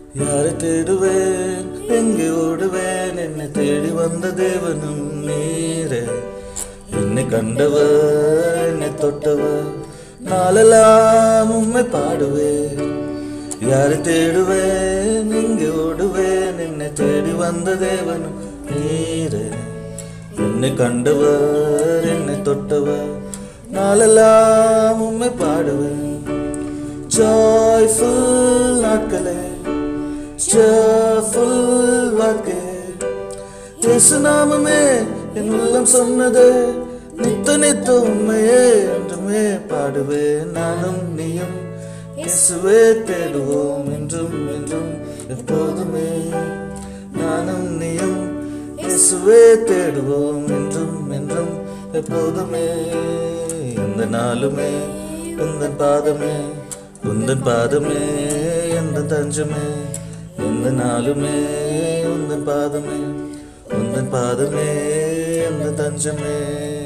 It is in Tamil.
யாரை தேடுவேன் எங்கே ஓடுவேன் என்னை தேடி வந்த தேவனும் நீரே என்னை கண்டவர் என்னை தொட்டவர் நாளெல்லாம் உம்மை பாடுவேன் யாரை தேடுவேன் எங்கே ஓடுவேன் என்னை தேடி வந்த தேவனும் நீரே என்னை கண்டவர் என்னை தொட்டவர் நாளெல்லாம் உம்மை பாடுவேன் ஜாய்ஃபுல் நாட்களே cheerful வாழ்க்கை இயேசு நாமமே என் உள்ளம் சொன்னது நித்த நித்த உண்மையே என்றுமே பாடுவேன் நானும் நீயும் இயேசுவே தேடுவோம் என்றும் என்றும் எப்போதுமே நானும் நீயும் இயேசுவே தேடுவோம் என்றும் என்றும் எப்போதுமே எந்த நாளுமே உந்தன் பாதமே உந்தன் பாதமே எந்த தஞ்சமே எந்த நாளுமே உந்தன் பாதமே உந்தன் பாதமே எந்த தஞ்சமே